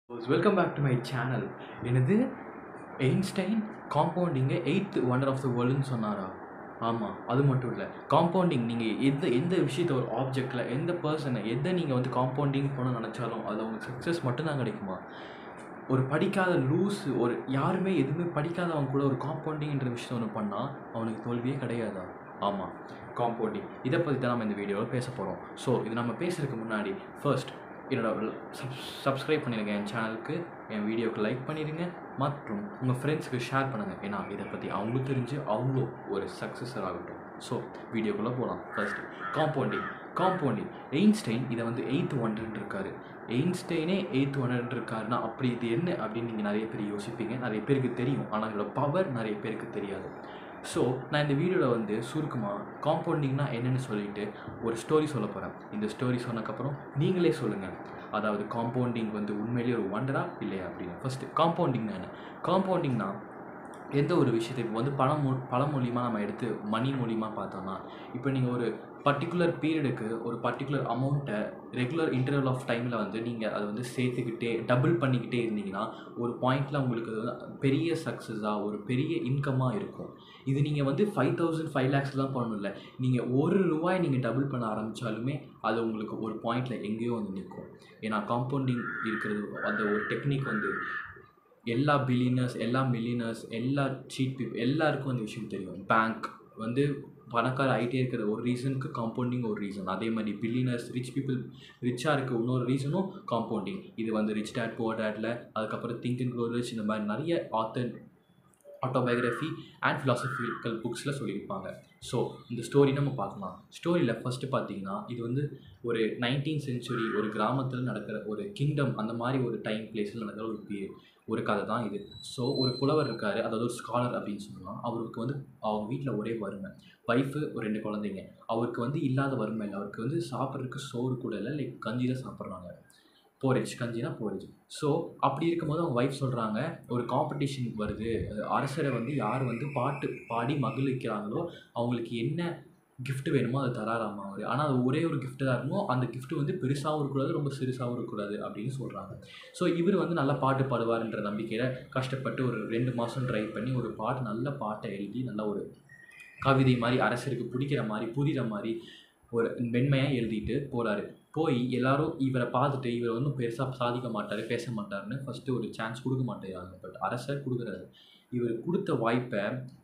welcome back to my channel எனது Einstein காம்பவுண்டிங்கை eighth wonder of the வேர்ல்டுன்னு சொன்னாரா ஆமாம் அது மட்டும் இல்லை காம்பவுண்டிங் நீங்கள் எந்த எந்த விஷயத்த ஒரு ஆப்ஜெக்டில் எந்த பர்சனை எதை நீங்கள் வந்து காம்பவுண்டிங் பண்ண நினச்சாலும் அதில் உங்களுக்கு சக்ஸஸ் மட்டும்தான் கிடைக்குமா ஒரு படிக்காத லூஸ் ஒரு யாருமே எதுவுமே படிக்காதவங்க கூட ஒரு காம்பவுண்டிங்ன்ற விஷயம் ஒன்று பண்ணால் அவனுக்கு தோல்வியே கிடையாதா ஆமாம் காம்பவுண்டிங் இதை பற்றி தான் நம்ம இந்த வீடியோவில் பேச போகிறோம் ஸோ இது நம்ம பேசுறதுக்கு முன்னாடி ஃபர்ஸ்ட் என்னோட சப் சப்ஸ்கிரைப் பண்ணிடுங்க என் சேனலுக்கு என் வீடியோக்கு லைக் பண்ணிடுங்க மற்றும் உங்கள் ஃப்ரெண்ட்ஸுக்கு ஷேர் பண்ணுங்கள் ஏன்னா இதை பற்றி அவங்களும் தெரிஞ்சு அவங்களும் ஒரு சக்ஸஸர் ஆகட்டும் ஸோ வீடியோக்குள்ளே போகலாம் ஃபர்ஸ்ட் காம்பவுண்டிங் காம்பவுண்டிங் எயின்ஸ்டைன் இதை வந்து எயித் ஒன்றன் இருக்காரு எயின்ஸ்டைனே எயித் ஒன்றன் இருக்காருன்னா அப்படி இது என்ன அப்படின்னு நீங்கள் நிறைய பேர் யோசிப்பீங்க நிறைய பேருக்கு தெரியும் ஆனால் இதோட பவர் நிறைய பேருக்கு தெரியாது ஸோ நான் இந்த வீடியோவில் வந்து சுருக்கமாக காம்பவுண்டிங்னா என்னென்னு சொல்லிட்டு ஒரு ஸ்டோரி சொல்ல போகிறேன் இந்த ஸ்டோரி சொன்னக்கப்புறம் நீங்களே சொல்லுங்கள் அதாவது காம்பவுண்டிங் வந்து உண்மையிலேயே ஒரு ஒண்டரா இல்லையா அப்படின்னு ஃபஸ்ட்டு காம்பவுண்டிங்னா என்ன காம்பவுண்டிங்னா எந்த ஒரு விஷயத்தை இப்போ வந்து பணம் மூ பணம் மூலியமாக நம்ம எடுத்து மணி மூலியமாக பார்த்தோம்னா இப்போ நீங்கள் ஒரு பர்டிகுலர் பீரியடுக்கு ஒரு பர்டிகுலர் அமௌண்ட்டை ரெகுலர் இன்டர்வல் ஆஃப் டைமில் வந்து நீங்கள் அதை வந்து சேர்த்துக்கிட்டே டபுள் பண்ணிக்கிட்டே இருந்தீங்கன்னா ஒரு பாயிண்டில் உங்களுக்கு அது வந்து பெரிய சக்ஸஸாக ஒரு பெரிய இன்கமாக இருக்கும் இது நீங்கள் வந்து ஃபைவ் தௌசண்ட் ஃபைவ் லேக்ஸ்லாம் பண்ணணும்ல நீங்கள் ஒரு ரூபாய் நீங்கள் டபுள் பண்ண ஆரம்பித்தாலுமே அது உங்களுக்கு ஒரு பாயிண்டில் எங்கேயோ வந்து நிற்கும் ஏன்னா காம்பவுண்டிங் இருக்கிறது அந்த ஒரு டெக்னிக் வந்து எல்லா பில்லியனர்ஸ் எல்லா மில்லியனர்ஸ் எல்லா சீட் பீப் எல்லாருக்கும் அந்த விஷயம் தெரியும் பேங்க் வந்து பணக்கார ஆகிட்டே இருக்கிற ஒரு ரீசனுக்கு காம்பவுண்டிங் ஒரு ரீசன் அதே மாதிரி பில்லியனர்ஸ் ரிச் பீப்புள் ரிச்சாக இருக்க இன்னொரு ரீசனும் காம்பவுண்டிங் இது வந்து ரிச் டேட் புவர் டேட்டில் அதுக்கப்புறம் திங்க் அண்ட் க்ரோ ரிச் இந்த மாதிரி நிறைய ஆத்தர் ஆட்டோபயோகிராஃபி அண்ட் ஃபிலாசபிக்கல் புக்ஸில் சொல்லியிருப்பாங்க ஸோ இந்த ஸ்டோரி நம்ம பார்க்கலாம் ஸ்டோரியில் ஃபஸ்ட்டு பார்த்தீங்கன்னா இது வந்து ஒரு நைன்டீன் சென்ச்சுரி ஒரு கிராமத்தில் நடக்கிற ஒரு கிங்டம் அந்த மாதிரி ஒரு டைம் பிளேஸில் நடக்கிற ஒரு பீரியட் ஒரு கதை தான் இது ஸோ ஒரு புலவர் இருக்கார் அதாவது ஒரு ஸ்காலர் அப்படின்னு சொல்லலாம் அவருக்கு வந்து அவங்க வீட்டில் ஒரே வறுமை ஒய்ஃபு ஒரு ரெண்டு குழந்தைங்க அவருக்கு வந்து இல்லாத வறுமை இல்லை அவருக்கு வந்து சாப்பிட்றதுக்கு சோறு கூட இல்லை லைக் கஞ்சி தான் சாப்பிட்றாங்க போரேஜ் கஞ்சினா போரேஜ் ஸோ அப்படி இருக்கும்போது அவங்க ஒய்ஃப் சொல்கிறாங்க ஒரு காம்படிஷன் வருது அரசரை வந்து யார் வந்து பாட்டு பாடி மகிழ்விக்கிறாங்களோ அவங்களுக்கு என்ன கிஃப்ட் வேணுமோ அதை தராராமா அவர் ஆனால் அது ஒரே ஒரு கிஃப்ட் தான் இருக்கணும் அந்த கிஃப்ட் வந்து பெருசாகவும் இருக்கக்கூடாது ரொம்ப சிறுசாகவும் இருக்கக்கூடாது அப்படின்னு சொல்கிறாங்க ஸோ இவர் வந்து நல்லா பாட்டு பாடுவார்ன்ற நம்பிக்கையில் கஷ்டப்பட்டு ஒரு ரெண்டு மாதம் ட்ரை பண்ணி ஒரு பாட்டு நல்ல பாட்டை எழுதி நல்ல ஒரு கவிதை மாதிரி அரசருக்கு பிடிக்கிற மாதிரி புரிகிற மாதிரி ஒரு மென்மையாக எழுதிட்டு போகிறாரு போய் எல்லாரும் இவரை பார்த்துட்டு இவர் ஒன்றும் பெருசாக சாதிக்க மாட்டார் பேச மாட்டாருன்னு ஃபஸ்ட்டு ஒரு சான்ஸ் கொடுக்க மாட்டேங்கிறாங்க பட் அரசர் கொடுக்குறாரு இவர் கொடுத்த வாய்ப்பை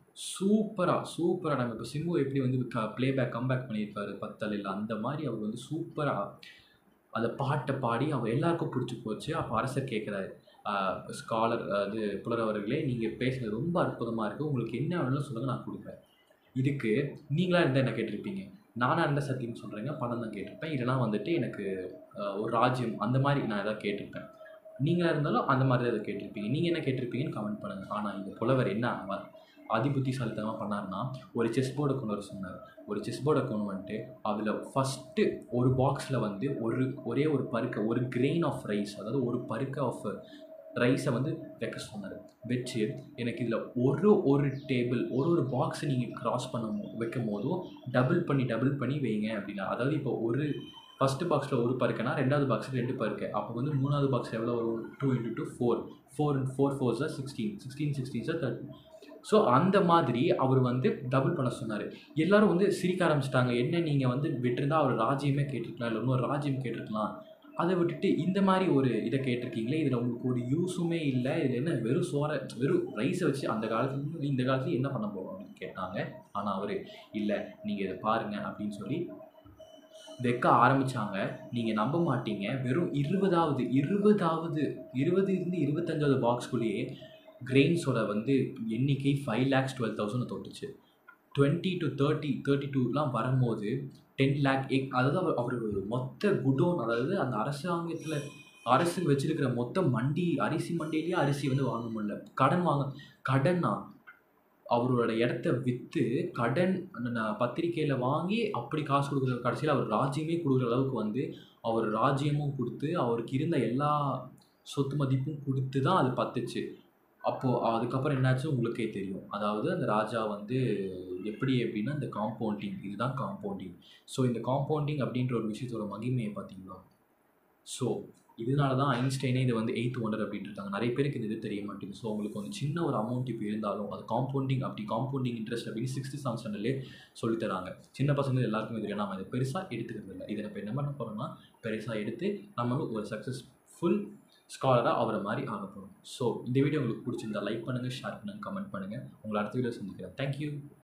சூப்பராக சூப்பராக நம்ம இப்போ சிம்பு எப்படி வந்து க ப்ளேபேக் கம்பேக் பண்ணியிருக்காரு பத்தல் இல்லை அந்த மாதிரி அவர் வந்து சூப்பராக அந்த பாட்டை பாடி அவர் எல்லாருக்கும் பிடிச்சி போச்சு அப்போ அரசர் கேட்குறாரு ஸ்காலர் அது புலரவர்களே நீங்கள் பேசுகிறது ரொம்ப அற்புதமாக இருக்குது உங்களுக்கு என்ன வேணும்னு சொல்லுங்கள் நான் கொடுக்குறேன் இதுக்கு நீங்களாக இருந்தால் என்ன கேட்டிருப்பீங்க நானாக இருந்தால் சத்தியம் சொல்கிறேங்க பணம் தான் கேட்டிருப்பேன் இல்லைனா வந்துட்டு எனக்கு ஒரு ராஜ்யம் அந்த மாதிரி நான் எதாவது கேட்டிருப்பேன் நீங்களாக இருந்தாலும் அந்த மாதிரி தான் எதாவது கேட்டிருப்பீங்க நீங்கள் என்ன கேட்டிருப்பீங்கன்னு கமெண்ட் பண்ணுங்கள் ஆனால் இந்த புலவர் என்ன அதிபுத்திசாலித்தனமாக பண்ணார்னா ஒரு செஸ் போர்டை கொண்டு வர சொன்னார் ஒரு செஸ் போர்டை கொண்டு வந்துட்டு அதில் ஃபஸ்ட்டு ஒரு பாக்ஸில் வந்து ஒரு ஒரே ஒரு பருக்க ஒரு கிரெயின் ஆஃப் ரைஸ் அதாவது ஒரு பருக்க ஆஃப் ரைஸை வந்து வைக்க சொன்னார் வச்சு எனக்கு இதில் ஒரு ஒரு டேபிள் ஒரு ஒரு பாக்ஸை நீங்கள் க்ராஸ் பண்ண வைக்கும் போதும் டபுள் பண்ணி டபுள் பண்ணி வைங்க அப்படின்னா அதாவது இப்போ ஒரு ஃபஸ்ட்டு பாக்ஸில் ஒரு பருக்கைனா ரெண்டாவது பாக்ஸில் ரெண்டு பருக்கை அப்போ வந்து மூணாவது பாக்ஸ் எவ்வளோ வரும் two into two four four four four sir sixteen sixteen sixteen sir thirty so அந்த மாதிரி அவர் வந்து டபுள் பண்ண சொன்னார் எல்லோரும் வந்து சிரிக்க ஆரம்பிச்சிட்டாங்க என்ன நீங்கள் வந்து விட்டுருந்தா அவர் ராஜ்யமே கேட்டிருக்கலாம் இல்லை இன்னொரு ராஜ்யம் கேட்டிருக்கலாம் அதை விட்டுட்டு இந்த மாதிரி ஒரு இதை கேட்டிருக்கீங்களே இதில் உங்களுக்கு ஒரு யூஸுமே இல்லை இதில் என்ன வெறும் சோறை வெறும் ரைஸை வச்சு அந்த காலத்துல இந்த காலத்துல என்ன பண்ண போகிறோம் அப்படின்னு கேட்டாங்க ஆனால் அவர் இல்லை நீங்கள் இதை பாருங்கள் அப்படின்னு சொல்லி வைக்க ஆரம்பித்தாங்க நீங்கள் நம்ப மாட்டீங்க வெறும் இருபதாவது இருபதாவது இருபது இருந்து இருபத்தஞ்சாவது பாக்ஸ்குள்ளேயே கிரெயின்ஸோட வந்து எண்ணிக்கை ஃபைவ் லேக்ஸ் டுவெல் தௌசண்ட் தொட்டுச்சு டுவெண்ட்டி டு தேர்ட்டி தேர்ட்டி டூலாம் வரும்போது டென் லேக் எக் அதாவது அவர் அவர் மொத்த குடோன் அதாவது அந்த அரசாங்கத்தில் அரசு வச்சிருக்கிற மொத்த மண்டி அரிசி மண்டியிலேயே அரிசி வந்து வாங்க முடியல கடன் வாங்க கடன்னா அவரோட இடத்த விற்று கடன் பத்திரிக்கையில் வாங்கி அப்படி காசு கொடுக்குற கடைசியில் அவர் ராஜ்யமே கொடுக்குற அளவுக்கு வந்து அவர் ராஜ்யமும் கொடுத்து அவருக்கு இருந்த எல்லா சொத்து மதிப்பும் கொடுத்து தான் அது பத்துச்சு அப்போது அதுக்கப்புறம் என்னாச்சு உங்களுக்கே தெரியும் அதாவது அந்த ராஜா வந்து எப்படி எப்படின்னா இந்த காம்பவுண்டிங் இதுதான் காம்பவுண்டிங் ஸோ இந்த காம்பவுண்டிங் அப்படின்ற ஒரு விஷயத்தோட மகிமையை பார்த்தீங்களா ஸோ இதனால தான் ஐன்ஸ்டைனே இது வந்து எயித் ஒண்டர் அப்படின்ட்டு இருக்காங்க நிறைய பேருக்கு இந்த இது தெரிய மாட்டேங்குது ஸோ உங்களுக்கு வந்து சின்ன ஒரு அமௌண்ட் இப்போ இருந்தாலும் அது காம்பவுண்டிங் அப்படி காம்பவுண்டிங் இன்ட்ரெஸ்ட் அப்படின்னு சிக்ஸ்த்து செவன்த் ஸ்டாண்டர்ட்லேயே சொல்லித் தராங்க சின்ன பசங்க எல்லாருக்குமே தெரியும் நம்ம இதை பெருசாக எடுத்துக்கிறது இல்லை இதை இப்போ என்ன பண்ண போகிறோம்னா பெருசாக எடுத்து நம்ம ஒரு சக்ஸஸ்ஃபுல் ஸ்காலராக அவரை மாதிரி ஆக போகிறோம் ஸோ இந்த வீடியோ உங்களுக்கு பிடிச்சிருந்தா லைக் பண்ணுங்கள் ஷேர் பண்ணுங்கள் கமெண்ட் பண்ணுங்கள் உங்களை அடுத்த வீடியோ சந்திக்கிறேன் தேங்க்யூ